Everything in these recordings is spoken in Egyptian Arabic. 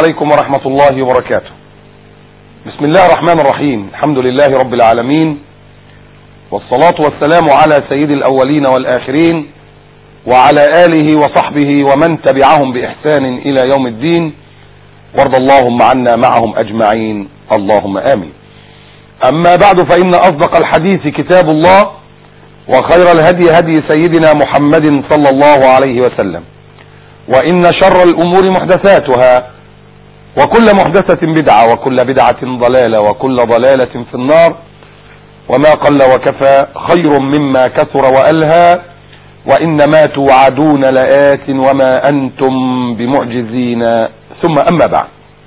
عليكم ورحمة الله وبركاته بسم الله الرحمن الرحيم الحمد لله رب العالمين والصلاة والسلام على سيد الأولين والآخرين وعلى آله وصحبه ومن تبعهم بإحسان إلى يوم الدين وارض اللهم عنا معهم أجمعين اللهم آمين أما بعد فإن أصدق الحديث كتاب الله وخير الهدي هدي سيدنا محمد صلى الله عليه وسلم وإن شر الأمور محدثاتها وكل محدثة بدعة وكل بدعة ضلالة وكل ضلالة في النار وما قل وكفى خير مما كثر وألهى وإنما توعدون لآت وما أنتم بمعجزين ثم أما بعد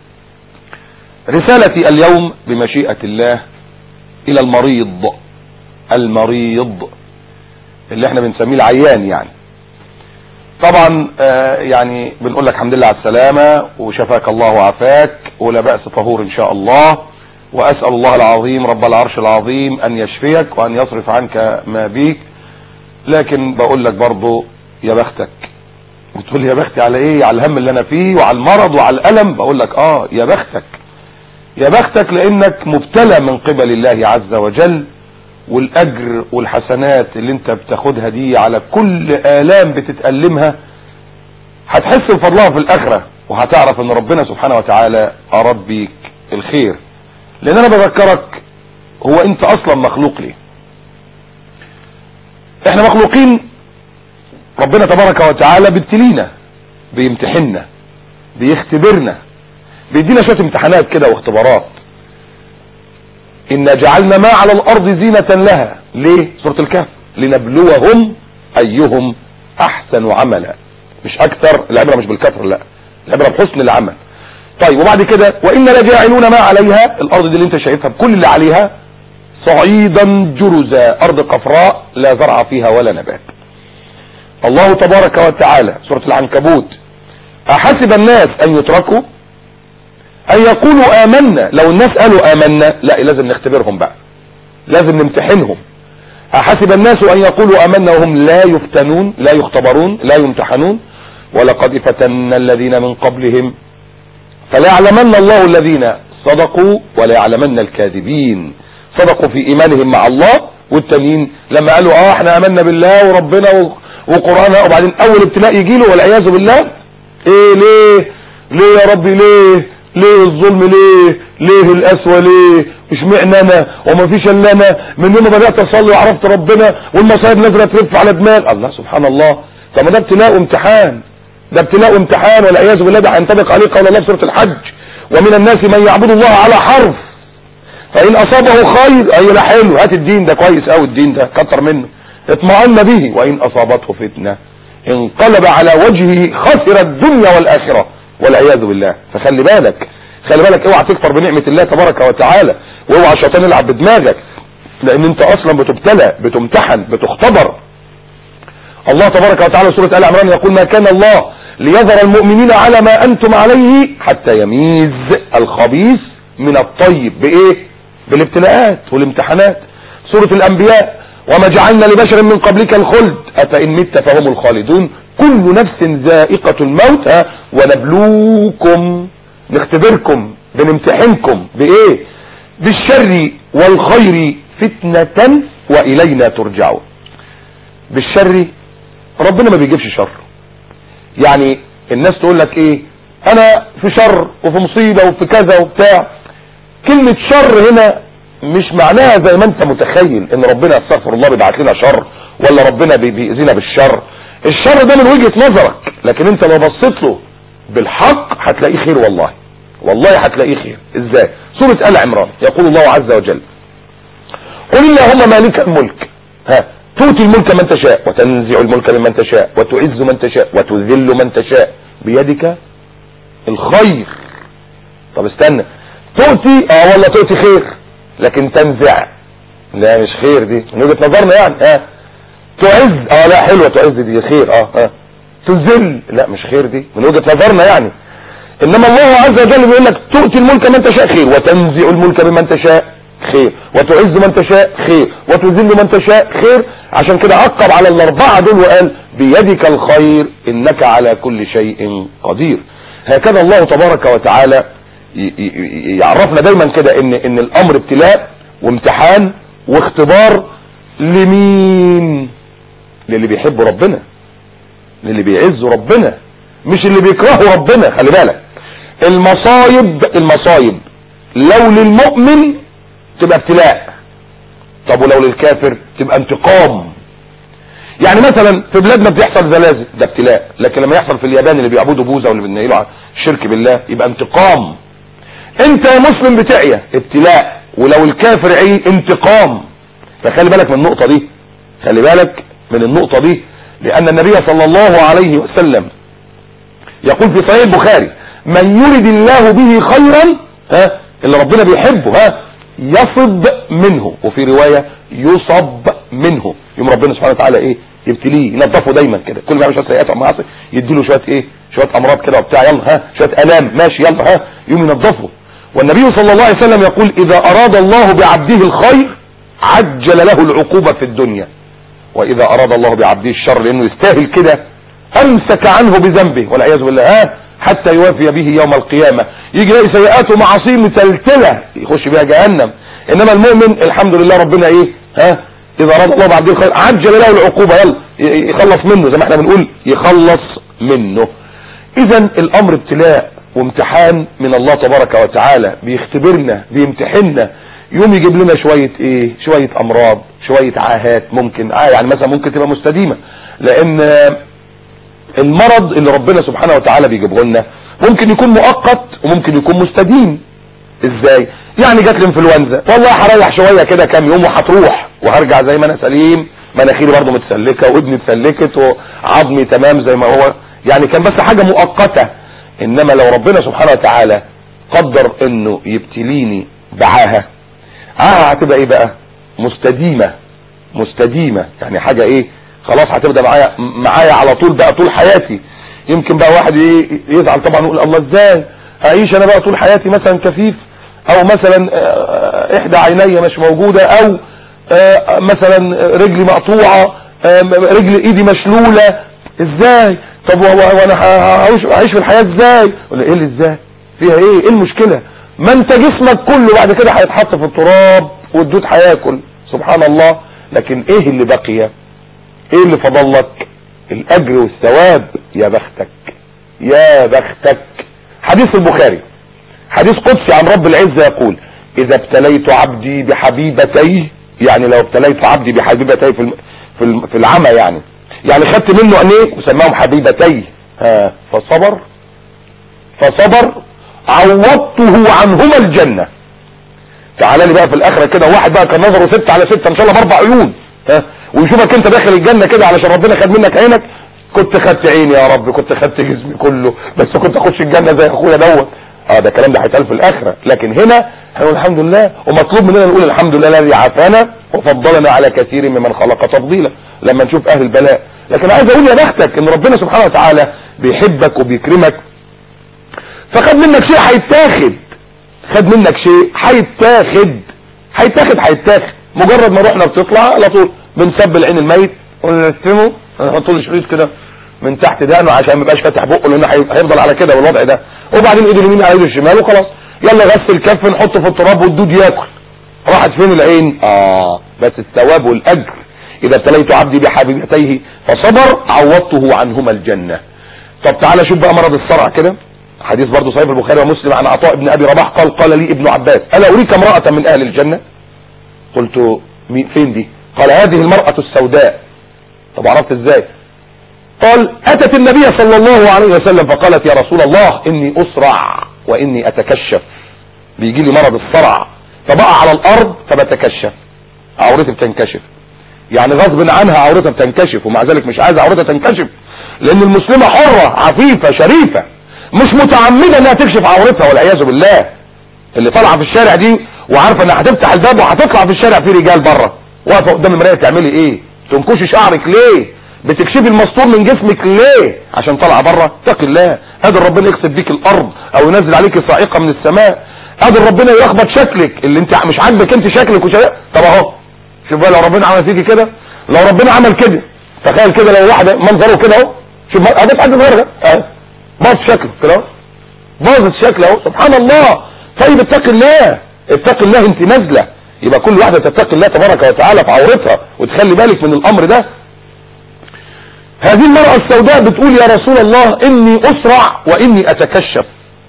رسالتي اليوم بمشيئة الله إلى المريض المريض اللي احنا بنسميه العيان يعني طبعا آه يعني بنقول لك الحمد لله على السلامة وشفاك الله وعافاك ولا بأس طهور ان شاء الله واسأل الله العظيم رب العرش العظيم ان يشفيك وان يصرف عنك ما بيك لكن بقول لك برضو يا بختك بتقول يا بختي على ايه على الهم اللي انا فيه وعلى المرض وعلى الالم بقول لك اه يا بختك يا بختك لانك مبتلى من قبل الله عز وجل والاجر والحسنات اللي انت بتاخدها دي على كل الام بتتألمها هتحس بفضلها في الاخرة وهتعرف ان ربنا سبحانه وتعالى اراد بيك الخير لان انا بذكرك هو انت اصلا مخلوق ليه احنا مخلوقين ربنا تبارك وتعالى بيبتلينا بيمتحننا بيختبرنا بيدينا شوية امتحانات كده واختبارات إن جعلنا ما على الأرض زينة لها ليه سورة الكهف لنبلوهم أيهم أحسن عملا مش أكثر العبرة مش بالكثر لا العبرة بحسن العمل طيب وبعد كده وإن لجاعلون ما عليها الأرض دي اللي انت شايفها بكل اللي عليها صعيدا جرزا أرض قفراء لا زرع فيها ولا نبات الله تبارك وتعالى سورة العنكبوت أحسب الناس أن يتركوا أن يقولوا آمنا لو الناس قالوا آمنا لا لازم نختبرهم بقى لازم نمتحنهم أحسب الناس أن يقولوا آمنا وهم لا يفتنون لا يختبرون لا يمتحنون ولقد فتنا الذين من قبلهم فلا يعلمن الله الذين صدقوا ولا يعلمن الكاذبين صدقوا في إيمانهم مع الله والتانيين لما قالوا اه احنا امنا بالله وربنا وقرآنه وبعدين اول ابتلاء يجي له والعياذ بالله ايه ليه ليه يا ربي ليه ليه الظلم ليه ليه القسوة ليه مش معنى انا وما فيش الا انا من يوم ما بدات اصلي وعرفت ربنا والمصايب نازله تلف على دماغ الله سبحان الله طب ما ده ابتلاء وامتحان ده ابتلاء وامتحان والعياذ بالله ده هينطبق عليه قول الله في سوره الحج ومن الناس من يعبد الله على حرف فان اصابه خير اي لا حلو هات الدين ده كويس قوي الدين ده كتر منه اطمئن به وان اصابته فتنه انقلب على وجهه خسر الدنيا والاخره والعياذ بالله فخلي بالك خلي بالك اوعى تكفر بنعمة الله تبارك وتعالى واوعى الشيطان يلعب بدماغك لان انت اصلا بتبتلى بتمتحن بتختبر الله تبارك وتعالى سورة آل عمران يقول ما كان الله ليذر المؤمنين على ما انتم عليه حتى يميز الخبيث من الطيب بايه بالابتلاءات والامتحانات سورة الانبياء وما جعلنا لبشر من قبلك الخلد افان مت فهم الخالدون كل نفس ذائقة الموت ونبلوكم نختبركم بنمتحنكم بايه بالشر والخير فتنة والينا ترجعون بالشر ربنا ما بيجيبش شر يعني الناس تقول لك ايه انا في شر وفي مصيبة وفي كذا وبتاع كلمة شر هنا مش معناها زي ما انت متخيل ان ربنا استغفر الله بيبعت لنا شر ولا ربنا بيأذينا بالشر الشر ده من وجهة نظرك لكن انت لو بصيت له بالحق هتلاقيه خير والله والله هتلاقيه خير ازاي سورة آل عمران يقول الله عز وجل قل اللهم مالك الملك ها تؤتي الملك من تشاء وتنزع الملك ممن تشاء وتعز من تشاء وتذل من تشاء بيدك الخير طب استنى تؤتي اه والله تؤتي خير لكن تنزع لا مش خير دي من وجهة نظرنا يعني ها تعز اه لا حلوة تعز دي خير اه اه تذل لا مش خير دي من وجهة نظرنا يعني انما الله عز وجل بيقول لك تؤتي الملك من تشاء خير وتنزع الملك ممن تشاء خير وتعز من تشاء خير وتذل من تشاء خير عشان كده عقب على الاربعة دول وقال بيدك الخير انك على كل شيء قدير هكذا الله تبارك وتعالى يعرفنا دايما كده ان ان الامر ابتلاء وامتحان واختبار لمين للي بيحب ربنا للي بيعز ربنا مش اللي بيكرهه ربنا خلي بالك المصايب المصايب لو للمؤمن تبقى ابتلاء طب ولو للكافر تبقى انتقام يعني مثلا في بلادنا بتحصل زلازل ده ابتلاء لكن لما يحصل في اليابان اللي بيعبدوا بوذا واللي بينيلوا الشرك بالله يبقى انتقام انت يا مسلم بتعيا ابتلاء ولو الكافر عي انتقام فخلي بالك من النقطة دي خلي بالك من النقطة دي لان النبي صلى الله عليه وسلم يقول في صحيح البخاري من يرد الله به خيرا ها اللي ربنا بيحبه ها يصب منه وفي رواية يصب منه يوم ربنا سبحانه وتعالى ايه يبتليه ينظفه دايما كده كل ما يعمل شويه سيئات ومعاصي يديله شويه ايه شويه امراض كده وبتاع يلا ها شويه الام ماشي يلا ها يوم ينظفه والنبي صلى الله عليه وسلم يقول اذا اراد الله بعبده الخير عجل له العقوبة في الدنيا واذا اراد الله بعبده الشر لانه يستاهل كده امسك عنه بذنبه والعياذ بالله ها حتى يوافي به يوم القيامة يجي يلاقي سيئاته ومعاصيه متلتلة يخش بها جهنم انما المؤمن الحمد لله ربنا ايه ها اذا اراد الله بعبده الخير عجل له العقوبة يلا يخلص منه زي ما احنا بنقول يخلص منه اذا الامر ابتلاء وامتحان من الله تبارك وتعالى بيختبرنا بيمتحننا يوم يجيب لنا شوية ايه شوية امراض شوية عاهات ممكن آه يعني مثلا ممكن تبقى مستديمة لان المرض اللي ربنا سبحانه وتعالى بيجيبه لنا ممكن يكون مؤقت وممكن يكون مستديم ازاي يعني جات لي انفلونزا والله هريح شويه كده كام يوم وهتروح وهرجع زي ما انا سليم مناخيري برضه متسلكه ودني اتسلكت وعظمي تمام زي ما هو يعني كان بس حاجه مؤقته انما لو ربنا سبحانه وتعالى قدر انه يبتليني بعاهه عاهه هتبقى ايه بقى مستديمه مستديمه يعني حاجه ايه خلاص هتبدا معايا معايا على طول بقى طول حياتي يمكن بقى واحد يزعل طبعا يقول الله ازاي اعيش انا بقى طول حياتي مثلا كفيف او مثلا احدى عيني مش موجودة او مثلا رجلي مقطوعة رجل ايدي مشلولة ازاي طب وانا هعيش في الحياة ازاي ولا ايه اللي ازاي فيها ايه ايه المشكلة ما انت جسمك كله بعد كده هيتحط في التراب والدود هياكل سبحان الله لكن ايه اللي بقي ايه اللي فضل لك الاجر والثواب يا بختك يا بختك حديث البخاري حديث قدسي عن رب العزة يقول اذا ابتليت عبدي بحبيبتيه يعني لو ابتليت عبدي بحبيبتيه في في في العمى يعني يعني خدت منه عينيه وسماهم حبيبتيه ها فصبر فصبر عوضته عنهما الجنة تعال لي بقى في الاخرة كده واحد بقى كان نظره ستة على ستة ان شاء الله باربع عيون ها ويشوفك انت داخل الجنة كده علشان ربنا خد منك عينك كنت خدت عيني يا رب كنت خدت جسمي كله بس كنت اخش الجنة زي اخويا دوت اه ده الكلام ده هيتقال في الاخره لكن هنا هنقول الحمد لله ومطلوب مننا نقول الحمد لله الذي عافانا وفضلنا على كثير ممن خلق تفضيلا لما نشوف اهل البلاء لكن عايز اقول يا بختك ان ربنا سبحانه وتعالى بيحبك وبيكرمك فخد منك شيء هيتاخد خد منك شيء هيتاخد هيتاخد هيتاخد مجرد ما روحنا بتطلع على طول بنسب العين الميت ونلسمه نحط له شريط كده من تحت دقنه عشان ما يبقاش فاتح بقه لانه هيفضل على كده بالوضع ده وبعدين ايده اليمين على ايده الشمال وخلاص يلا غسل كف نحطه في التراب والدود ياكل راحت فين العين اه بس الثواب والاجر اذا ابتليت عبدي بحبيبتيه فصبر عوضته عنهما الجنة طب تعالى شوف بقى مرض الصرع كده حديث برضه صحيح البخاري ومسلم عن عطاء بن ابي رباح قال قال لي ابن عباس الا اريك امرأة من اهل الجنة قلت فين دي قال هذه المرأة السوداء طب عرفت ازاي قال اتت النبي صلى الله عليه وسلم فقالت يا رسول الله اني اسرع واني اتكشف بيجي لي مرض الصرع فبقى على الارض فبتكشف عورتي بتنكشف يعني غصب عنها عورتها بتنكشف ومع ذلك مش عايزه عورتها تنكشف لان المسلمة حرة عفيفة شريفة مش متعمدة انها تكشف عورتها والعياذ بالله اللي طالعه في الشارع دي وعارفه انها هتفتح الباب وهتطلع في الشارع في رجال بره واقفه قدام المرايه تعملي ايه تنكشي شعرك ليه بتكشفي المستور من جسمك ليه عشان طالعه بره اتق الله قادر ربنا يكسب بيك الارض او ينزل عليك صاعقه من السماء قادر ربنا يلخبط شكلك اللي انت مش عاجبك انت شكلك وشكلك طب اهو شوف بقى لو ربنا عمل فيكي كده لو ربنا عمل كده تخيل كده لو واحده منظره كده اهو شوف ادي حد صغير اهو بص شكله كده باظت شكله سبحان الله طيب اتق الله اتق الله انت نازله يبقى كل واحده تتقي الله تبارك وتعالى في عورتها وتخلي بالك من الامر ده هذه المرأة السوداء بتقول يا رسول الله اني اسرع واني اتكشف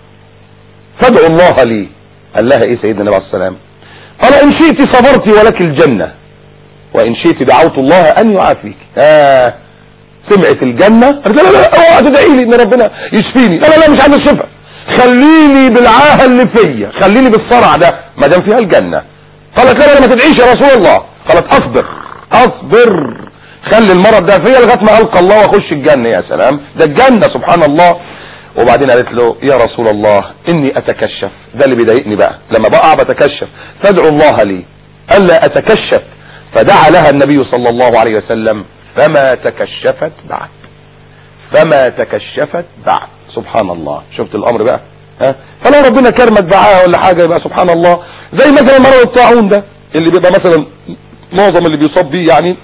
فادعوا الله لي قال لها ايه سيدنا النبي عليه السلام قال ان شئت صبرت ولك الجنة وان شئت دعوت الله ان يعافيك آه سمعت الجنة قالت لا لا لا اوعى تدعي لي ان ربنا يشفيني لا لا لا مش عايز الشفاء خليني بالعاهة اللي فيا خليني بالصرع ده ما دام فيها الجنة قالت لا لا ما تدعيش يا رسول الله قالت اصبر اصبر خلي المرض ده فيا لغايه ما القى الله واخش الجنه يا سلام ده الجنه سبحان الله وبعدين قالت له يا رسول الله اني اتكشف ده اللي بيضايقني بقى لما بقع بتكشف فادعو الله لي الا اتكشف فدعا لها النبي صلى الله عليه وسلم فما تكشفت بعد فما تكشفت بعد سبحان الله شفت الامر بقى ها فلو ربنا كرمك دعاها ولا حاجه يبقى سبحان الله زي مثلا مرض الطاعون ده اللي بيبقى مثلا معظم اللي بيصاب بيه يعني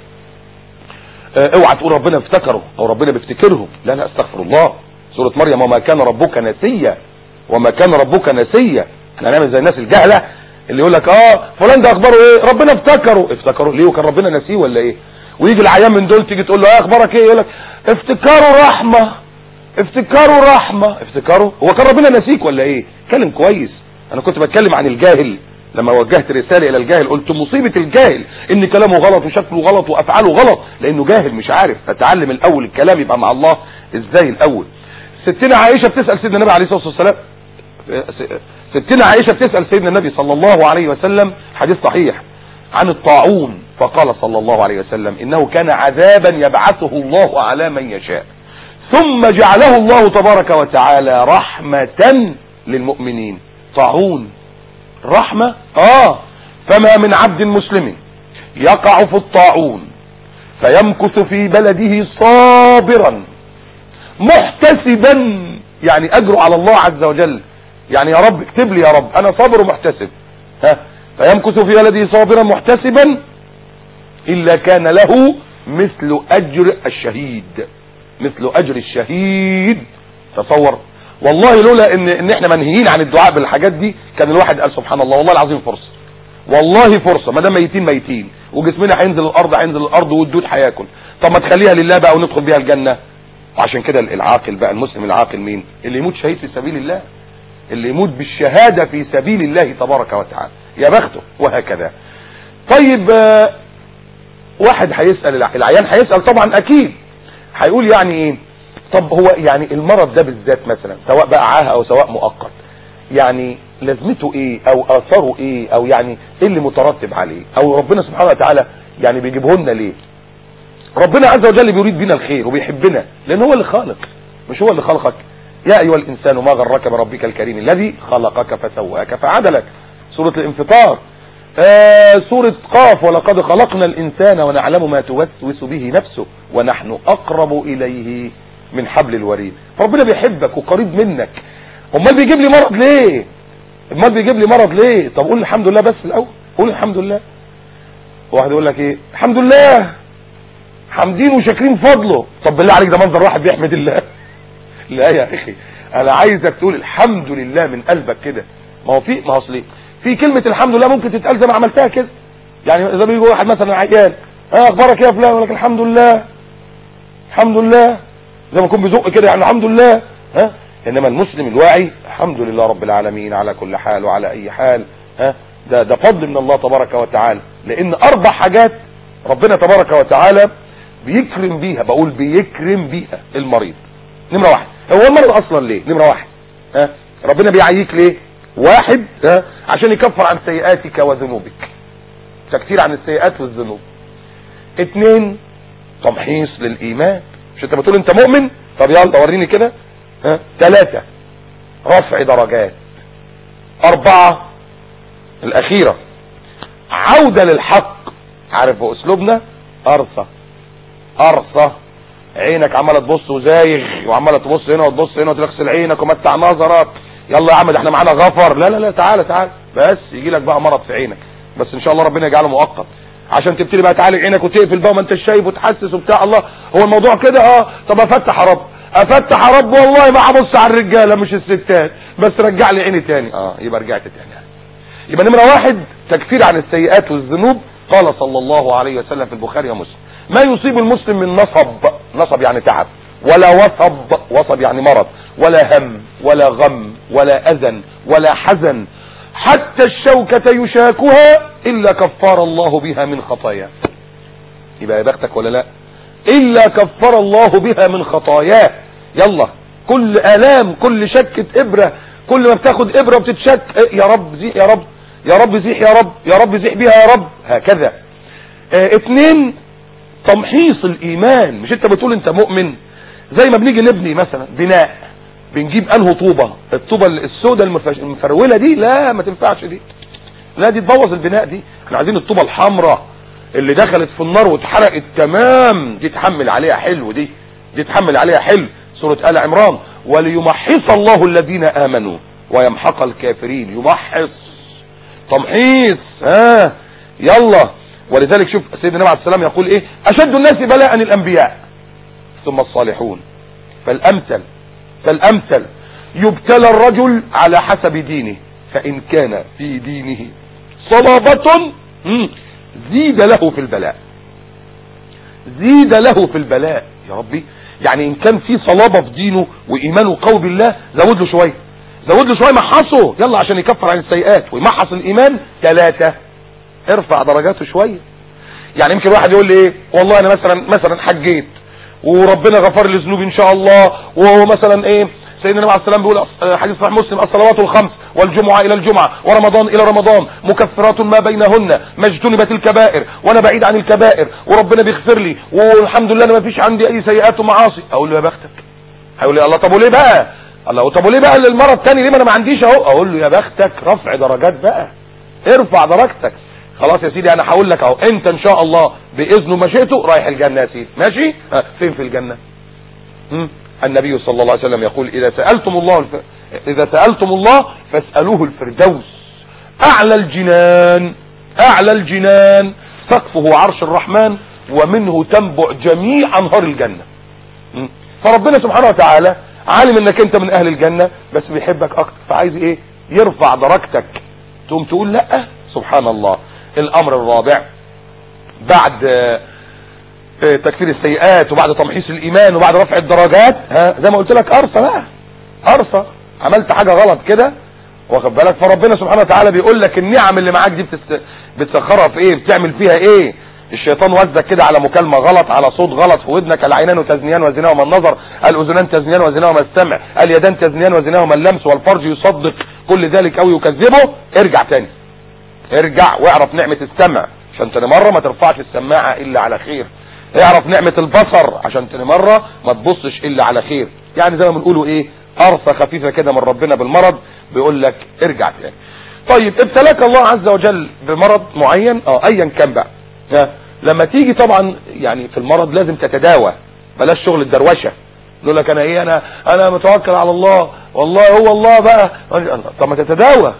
اه اوعى تقول ربنا افتكره او ربنا بيفتكرهم لا لا استغفر الله سورة مريم وما كان ربك نسيا وما كان ربك نسيا احنا هنعمل زي الناس الجهلة اللي يقول لك اه فلان ده اخباره ايه ربنا افتكره افتكره ليه وكان ربنا نسيه ولا ايه ويجي العيان من دول تيجي تقول له ايه اخبارك ايه يقول لك افتكاره رحمة افتكاره رحمة افتكاره هو كان ربنا نسيك ولا ايه كلم كويس انا كنت بتكلم عن الجاهل لما وجهت رسالة الى الجاهل قلت مصيبة الجاهل ان كلامه غلط وشكله غلط وافعاله غلط لانه جاهل مش عارف فتعلم الاول الكلام يبقى مع الله ازاي الاول ستنا عائشة بتسأل سيدنا النبي عليه الصلاة والسلام ستنا عائشة بتسأل سيدنا النبي صلى الله عليه وسلم حديث صحيح عن الطاعون فقال صلى الله عليه وسلم انه كان عذابا يبعثه الله على من يشاء ثم جعله الله تبارك وتعالى رحمة للمؤمنين طاعون رحمة اه فما من عبد مسلم يقع في الطاعون فيمكث في بلده صابرا محتسبا يعني اجره على الله عز وجل يعني يا رب اكتب لي يا رب انا صابر ومحتسب ها فيمكث في بلده صابرا محتسبا الا كان له مثل اجر الشهيد مثل اجر الشهيد تصور والله لولا ان ان احنا منهيين عن الدعاء بالحاجات دي كان الواحد قال سبحان الله والله العظيم فرصه والله فرصه ما دام ميتين ميتين وجسمنا هينزل الارض هينزل الارض والدود هياكل طب ما تخليها لله بقى وندخل بيها الجنه وعشان كده العاقل بقى المسلم العاقل مين اللي يموت شهيد في سبيل الله اللي يموت بالشهادة في سبيل الله تبارك وتعالى يا بخته وهكذا طيب واحد هيسأل العيان هيسأل طبعا اكيد هيقول يعني ايه طب هو يعني المرض ده بالذات مثلا سواء بقى عاهة او سواء مؤقت يعني لازمته ايه او اثره ايه او يعني ايه اللي مترتب عليه او ربنا سبحانه وتعالى يعني بيجيبه لنا ليه ربنا عز وجل بيريد بنا الخير وبيحبنا لان هو اللي خالق مش هو اللي خلقك يا ايها الانسان ما غرك بربك الكريم الذي خلقك فسواك فعدلك سورة الانفطار آه سورة قاف ولقد خلقنا الانسان ونعلم ما توسوس به نفسه ونحن اقرب اليه من حبل الوريد فربنا بيحبك وقريب منك امال بيجيب لي مرض ليه امال بيجيب لي مرض ليه طب قول الحمد لله بس الاول قول الحمد لله واحد يقول لك ايه الحمد لله حامدين وشاكرين فضله طب بالله عليك ده منظر واحد بيحمد الله لا يا اخي انا عايزك تقول الحمد لله من قلبك كده ما هو في ما هو اصل في كلمه الحمد لله ممكن تتقال زي ما عملتها كده يعني اذا بيجي واحد مثلا عيان اه اخبارك ايه يا فلان يقول لك الحمد لله الحمد لله زي ما يكون بيزق كده يعني الحمد لله ها انما المسلم الواعي الحمد لله رب العالمين على كل حال وعلى اي حال ها ده ده فضل من الله تبارك وتعالى لان اربع حاجات ربنا تبارك وتعالى بيكرم بيها بقول بيكرم بيها المريض نمرة واحد هو المرض اصلا ليه نمرة واحد ها ربنا بيعييك ليه واحد ها عشان يكفر عن سيئاتك وذنوبك تكفير عن السيئات والذنوب اتنين تمحيص للايمان مش انت بتقول انت مؤمن طب يلا وريني كده ها ثلاثة رفع درجات اربعة الاخيرة عودة للحق عارف باسلوبنا ارصة ارصة عينك عماله تبص وزايغ وعماله تبص هنا وتبص هنا وتغسل عينك ومتع نظرك يلا يا عم ده احنا معانا غفر لا لا لا تعالى تعالى بس يجي لك بقى مرض في عينك بس ان شاء الله ربنا يجعله مؤقت عشان تبتدي بقى تعالج عينك وتقفل بقى ما انت شايف وتحسس وبتاع الله هو الموضوع كده اه طب افتح يا رب افتح يا رب والله ما هبص على الرجاله مش الستات بس رجع لي عيني تاني اه يبقى رجعت تاني يبقى نمره واحد تكفير عن السيئات والذنوب قال صلى الله عليه وسلم في البخاري ومسلم ما يصيب المسلم من نصب نصب يعني تعب ولا وصب وصب يعني مرض ولا هم ولا غم ولا اذى ولا حزن حتى الشوكة يشاكها الا كفار الله بها من خطاياه يبقى يا بختك ولا لا الا كفر الله بها من خطاياه يلا كل الام كل شكة ابرة كل ما بتاخد ابرة بتتشك إيه يا رب زيح يا رب يا رب زيح يا رب يا رب زيح بيها يا رب هكذا اه اتنين تمحيص الايمان مش انت بتقول انت مؤمن زي ما بنيجي نبني مثلا بناء بنجيب انه طوبة الطوبة السوداء المفرولة دي لا ما تنفعش دي لا دي تبوظ البناء دي احنا عايزين الطوبة الحمراء اللي دخلت في النار واتحرقت تمام دي تحمل عليها حلو دي دي تحمل عليها حلو سورة آل عمران وليمحص الله الذين آمنوا ويمحق الكافرين يمحص تمحيص ها يلا ولذلك شوف سيدنا النبي عليه السلام يقول ايه اشد الناس بلاء الانبياء ثم الصالحون فالامثل فالامثل يبتلى الرجل على حسب دينه فان كان في دينه صلابة زيد له في البلاء زيد له في البلاء يا ربي يعني ان كان في صلابة في دينه وايمانه قوي بالله زود له شوية زود له شوية محصه يلا عشان يكفر عن السيئات ويمحص الايمان ثلاثة ارفع درجاته شوية يعني يمكن واحد يقول لي ايه والله انا مثلا مثلا حجيت وربنا غفر لي ذنوبي ان شاء الله وهو مثلا ايه سيدنا النبي عليه السلام بيقول حديث صحيح مسلم الصلوات الخمس والجمعة الى الجمعة ورمضان الى رمضان مكفرات ما بينهن ما اجتنبت الكبائر وانا بعيد عن الكبائر وربنا بيغفر لي والحمد لله انا ما فيش عندي اي سيئات ومعاصي اقول له يا بختك هيقول لي الله طب وليه بقى الله طب وليه بقى المرة الثاني ليه ما انا ما عنديش اهو اقول له يا بختك رفع درجات بقى ارفع درجتك خلاص يا سيدي انا هقول لك اهو انت ان شاء الله باذنه مشيته رايح الجنه يا سيدي ماشي ها فين في الجنه م? النبي صلى الله عليه وسلم يقول اذا سالتم الله الف... اذا سالتم الله فاسالوه الفردوس اعلى الجنان اعلى الجنان سقفه عرش الرحمن ومنه تنبع جميع انهار الجنه م? فربنا سبحانه وتعالى عالم انك انت من اهل الجنه بس بيحبك اكتر فعايز ايه يرفع درجتك تقوم تقول لا سبحان الله الامر الرابع بعد تكفير السيئات وبعد تمحيص الايمان وبعد رفع الدرجات ها زي ما قلت لك ارصى بقى ارصى عملت حاجة غلط كده واخد بالك فربنا سبحانه وتعالى بيقول لك النعم اللي معاك دي بتست... بتسخرها في ايه بتعمل فيها ايه الشيطان وزك كده على مكالمة غلط على صوت غلط في ودنك العينان تزنيان وزناهما النظر الاذنان تزنيان وزناهما السمع اليدان تزنيان وزناهما اللمس والفرج يصدق كل ذلك او يكذبه ارجع تاني ارجع واعرف نعمة السمع عشان تاني مرة ما ترفعش السماعة الا على خير اعرف نعمة البصر عشان تاني مرة ما تبصش الا على خير يعني زي ما بنقولوا ايه ارصة خفيفة كده من ربنا بالمرض بيقول لك ارجع تاني طيب ابتلاك الله عز وجل بمرض معين اه ايا كان بقى ها لما تيجي طبعا يعني في المرض لازم تتداوى بلاش شغل الدروشه يقول لك انا ايه انا انا متوكل على الله والله هو الله بقى طب ما تتداوى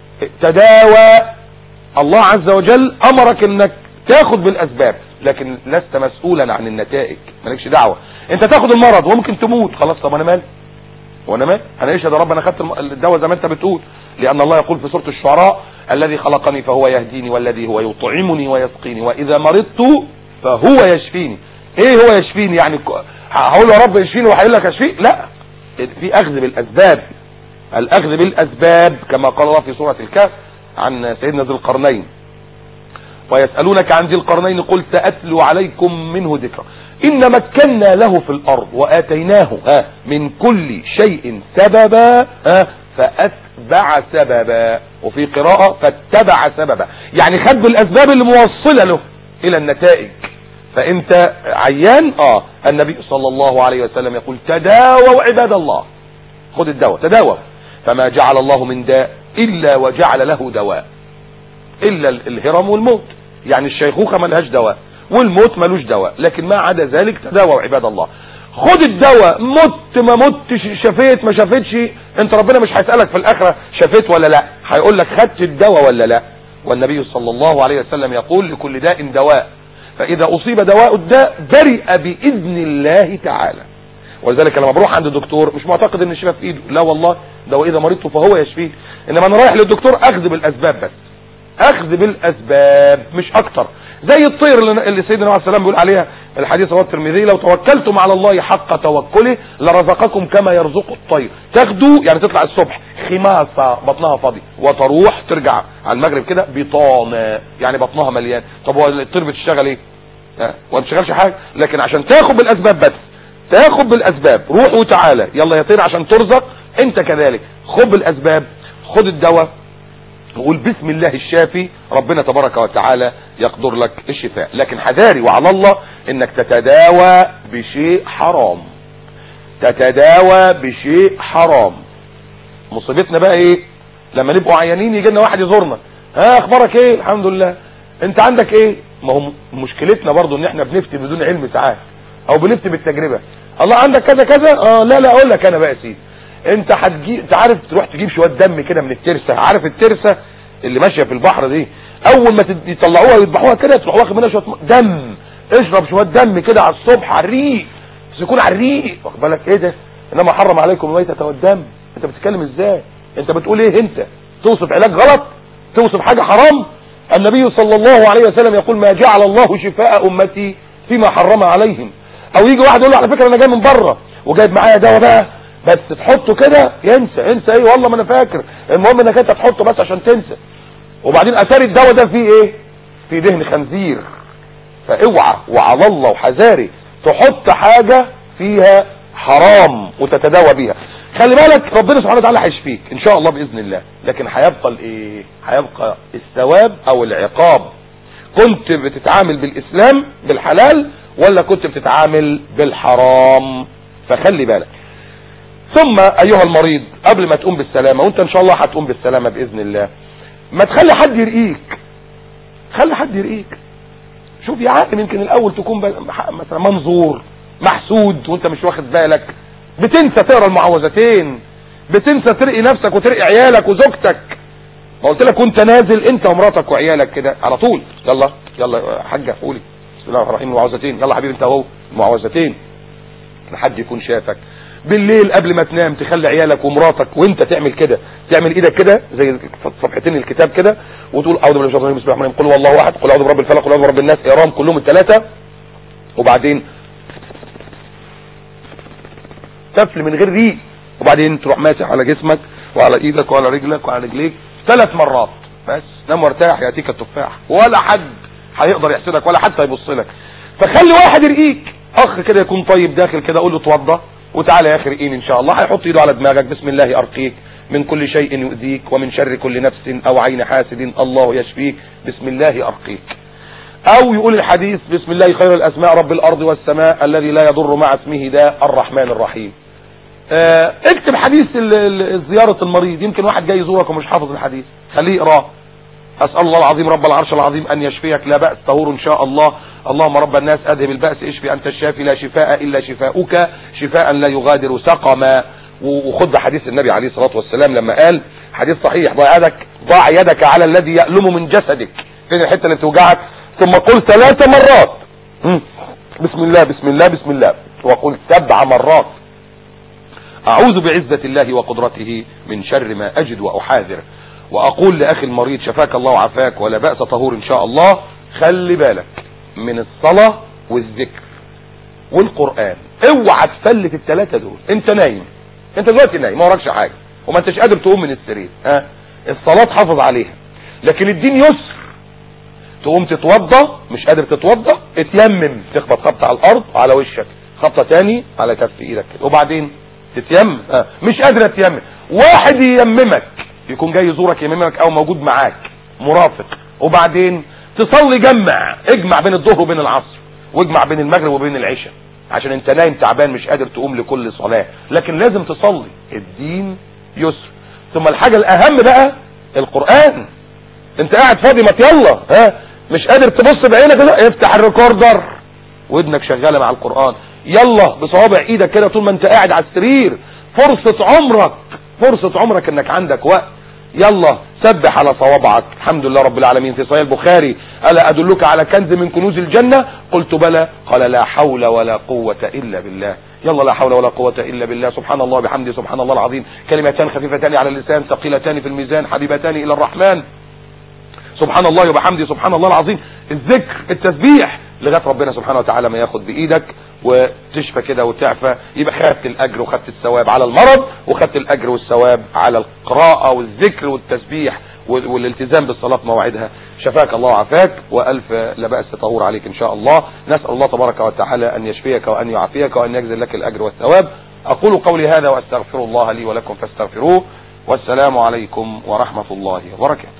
تداوى الله عز وجل امرك انك تاخد بالاسباب لكن لست مسؤولا عن النتائج مالكش دعوة انت تاخد المرض وممكن تموت خلاص طب انا مالي وانا مالي انا ايش يا رب انا خدت الدواء زي ما انت بتقول لان الله يقول في سورة الشعراء الذي خلقني فهو يهديني والذي هو يطعمني ويسقيني واذا مرضت فهو يشفيني ايه هو يشفيني يعني هقول له يا رب يشفيني وهيقول لك اشفيك لا في اخذ بالاسباب الاخذ بالاسباب كما قال الله في سورة الكهف عن سيدنا ذي القرنين ويسألونك عن ذي القرنين قل سأتلو عليكم منه ذكرا إن مكنا له في الأرض وآتيناه ها من كل شيء سببا ها فأتبع سببا وفي قراءة فاتبع سببا يعني خد بالأسباب اللي موصلة له إلى النتائج فأنت عيان آه النبي صلى الله عليه وسلم يقول تداووا عباد الله خد الدواء تداووا فما جعل الله من داء إلا وجعل له دواء إلا الهرم والموت يعني الشيخوخة ملهاش دواء والموت ملوش دواء لكن ما عدا ذلك تداوى عباد الله خد الدواء مت ما متش شفيت ما شفتش انت ربنا مش هيسألك في الاخرة شفيت ولا لا هيقول لك خدت الدواء ولا لا والنبي صلى الله عليه وسلم يقول لكل داء دواء فاذا اصيب دواء الداء برئ باذن الله تعالى ولذلك لما بروح عند الدكتور مش معتقد ان الشفاء في ايده لا والله ده واذا مرضت فهو يشفيه انما انا رايح للدكتور اخذ بالاسباب بس اخذ بالاسباب مش اكتر زي الطير اللي اللي سيدنا عليه السلام بيقول عليها الحديث رواه الترمذي لو توكلتم على الله حق توكله لرزقكم كما يرزق الطير تاخدوا يعني تطلع الصبح خماسة بطنها فاضي وتروح ترجع على المغرب كده بطانة يعني بطنها مليان طب هو الطير بتشتغل ايه ها؟ وما بتشتغلش حاجة لكن عشان تاخد بالاسباب بس تاخد بالاسباب روح وتعالى يلا يا طير عشان ترزق انت كذلك خد بالاسباب خد الدواء وقول بسم الله الشافي ربنا تبارك وتعالى يقدر لك الشفاء لكن حذاري وعلى الله انك تتداوى بشيء حرام تتداوى بشيء حرام مصيبتنا بقى ايه لما نبقوا عيانين يجي لنا واحد يزورنا ها اخبارك ايه الحمد لله انت عندك ايه ما هو مشكلتنا برضو ان احنا بنفتي بدون علم ساعات او بنفتي بالتجربة الله عندك كذا كذا اه لا لا اقول لك انا بقى يا سيدي انت هتجي انت عارف تروح تجيب شويه دم كده من الترسه عارف الترسه اللي ماشيه في البحر دي اول ما تد- يطلعوها ويذبحوها كده تروح واخد منها شويه م- دم اشرب شويه دم كده على الصبح على الريق بس يكون على الريق واخد بالك ايه ده انما حرم عليكم الميتة والدم انت بتتكلم ازاي انت بتقول ايه انت توصف علاج غلط توصف حاجه حرام النبي صلى الله عليه وسلم يقول ما جعل الله شفاء امتي فيما حرم عليهم او يجي واحد يقول له على فكره انا جاي من بره وجايب معايا دواء بقى بس تحطه كده ينسى انسى ايه والله ما انا فاكر المهم انك انت تحطه بس عشان تنسى وبعدين اثار الدواء ده فيه ايه فيه دهن خنزير فاوعى وعلى الله وحذاري تحط حاجة فيها حرام وتتداوى بيها خلي بالك ربنا سبحانه وتعالى هيشفيك ان شاء الله باذن الله لكن هيبقى الايه هيبقى الثواب او العقاب كنت بتتعامل بالاسلام بالحلال ولا كنت بتتعامل بالحرام فخلي بالك ثم ايها المريض قبل ما تقوم بالسلامة وانت ان شاء الله هتقوم بالسلامة باذن الله ما تخلي حد يرقيك خلي حد يرقيك شوف يا عالم يمكن الاول تكون ب- مثلا منظور محسود وانت مش واخد بالك بتنسى تقرا المعوذتين بتنسى ترقي نفسك وترقي عيالك وزوجتك ما قلت لك وانت نازل انت ومراتك وعيالك كده على طول يلا يلا يا حاجه قولي بسم الله الرحمن الرحيم المعوذتين يلا حبيبي انت اهو المعوذتين ان حد يكون شافك بالليل قبل ما تنام تخلي عيالك ومراتك وانت تعمل كده تعمل ايدك كده زي صفحتين الكتاب كده وتقول اعوذ بالله من الشيطان الرجيم بسم الله الرحمن الرحيم قل هو الله احد قل اعوذ برب الفلق قل اعوذ برب الناس اقراهم كلهم الثلاثه وبعدين تفل من غير ريق وبعدين تروح ماسح على جسمك وعلى ايدك وعلى رجلك وعلى رجليك ثلاث مرات بس نام وارتاح ياتيك التفاح ولا حد هيقدر يحسدك ولا حد هيبص لك فخلي واحد يرقيك اخ كده يكون طيب داخل كده قول له اتوضى وتعالى يا اخي ارقيني ان شاء الله هيحط ايده على دماغك بسم الله ارقيك من كل شيء يؤذيك ومن شر كل نفس او عين حاسد الله يشفيك بسم الله ارقيك او يقول الحديث بسم الله خير الاسماء رب الارض والسماء الذي لا يضر مع اسمه داء الرحمن الرحيم آه، اكتب حديث ال- ال- زيارة المريض يمكن واحد جاي يزورك ومش حافظ الحديث خليه يقراه اسال الله العظيم رب العرش العظيم ان يشفيك لا باس طهور ان شاء الله اللهم رب الناس اذهب الباس اشفي انت الشافي لا شفاء الا شفاؤك شفاء لا يغادر سقما و- وخد حديث النبي عليه الصلاه والسلام لما قال حديث صحيح ضع يدك ضع يدك على الذي يألم من جسدك فين الحته اللي بتوجعك ثم قل ثلاث مرات مم. بسم الله بسم الله بسم الله وقل سبع مرات اعوذ بعزة الله وقدرته من شر ما اجد واحاذر واقول لاخي المريض شفاك الله وعافاك ولا بأس طهور ان شاء الله خلي بالك من الصلاة والذكر والقرآن اوعى تفلت الثلاثة دول انت نايم انت دلوقتي نايم ما وراكش حاجة وما انتش قادر تقوم من السرير ها الصلاة حافظ عليها لكن الدين يسر تقوم تتوضى مش قادر تتوضى اتيمم تخبط خبطة على الارض على وشك خبطة تاني على كف ايدك كده وبعدين تتيمم آه. مش قادر اتيمم واحد ييممك يكون جاي يزورك ييممك او موجود معاك مرافق وبعدين تصلي جمع اجمع بين الظهر وبين العصر واجمع بين المغرب وبين العشاء عشان انت نايم تعبان مش قادر تقوم لكل صلاة لكن لازم تصلي الدين يسر ثم الحاجة الاهم بقى القرآن انت قاعد فاضي ما يلا ها مش قادر تبص بعينك كده افتح الريكوردر ودنك شغاله مع القران يلا بصوابع ايدك كده طول ما انت قاعد على السرير فرصه عمرك فرصه عمرك انك عندك وقت يلا سبح على صوابعك الحمد لله رب العالمين في صحيح البخاري ألا أدلك على كنز من كنوز الجنة قلت بلى قال لا حول ولا قوة إلا بالله يلا لا حول ولا قوة إلا بالله سبحان الله بحمده سبحان الله العظيم كلمتان خفيفتان على اللسان ثقيلتان في الميزان حبيبتان إلى الرحمن سبحان الله وبحمده سبحان الله العظيم الذكر التسبيح لغايه ربنا سبحانه وتعالى ما ياخد بايدك وتشفى كده وتعفى يبقى خدت الاجر وخدت الثواب على المرض وخدت الاجر والثواب على القراءه والذكر والتسبيح والالتزام بالصلاه مواعيدها شفاك الله وعافاك والف لا باس طهور عليك ان شاء الله نسال الله تبارك وتعالى ان يشفيك وان يعافيك وان يجزل لك الاجر والثواب اقول قولي هذا واستغفر الله لي ولكم فاستغفروه والسلام عليكم ورحمه الله وبركاته